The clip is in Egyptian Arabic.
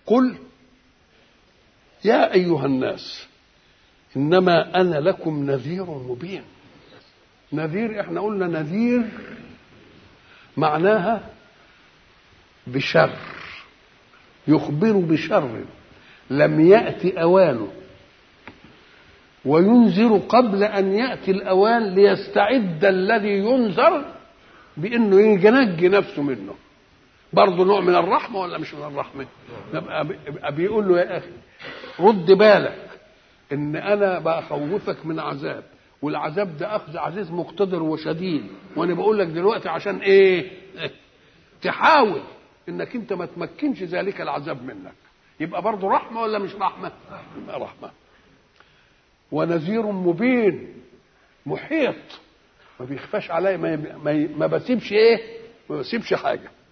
قل يا ايها الناس انما انا لكم نذير مبين نذير احنا قلنا نذير معناها بشر يخبر بشر لم يأت أوانه وينذر قبل أن يأتي الأوان ليستعد الذي ينذر بأنه ينجي نفسه منه برضه نوع من الرحمة ولا مش من الرحمة يبقى بيقول له يا أخي رد بالك إن أنا بخوفك من عذاب والعذاب ده أخذ عزيز مقتدر وشديد وأنا بقول لك دلوقتي عشان إيه تحاول انك انت ما تمكنش ذلك العذاب منك يبقى برضه رحمه ولا مش رحمه يبقى رحمه ونذير مبين محيط ما بيخفاش عليا ما, ما, ما بسيبش ايه ما بسيبش حاجه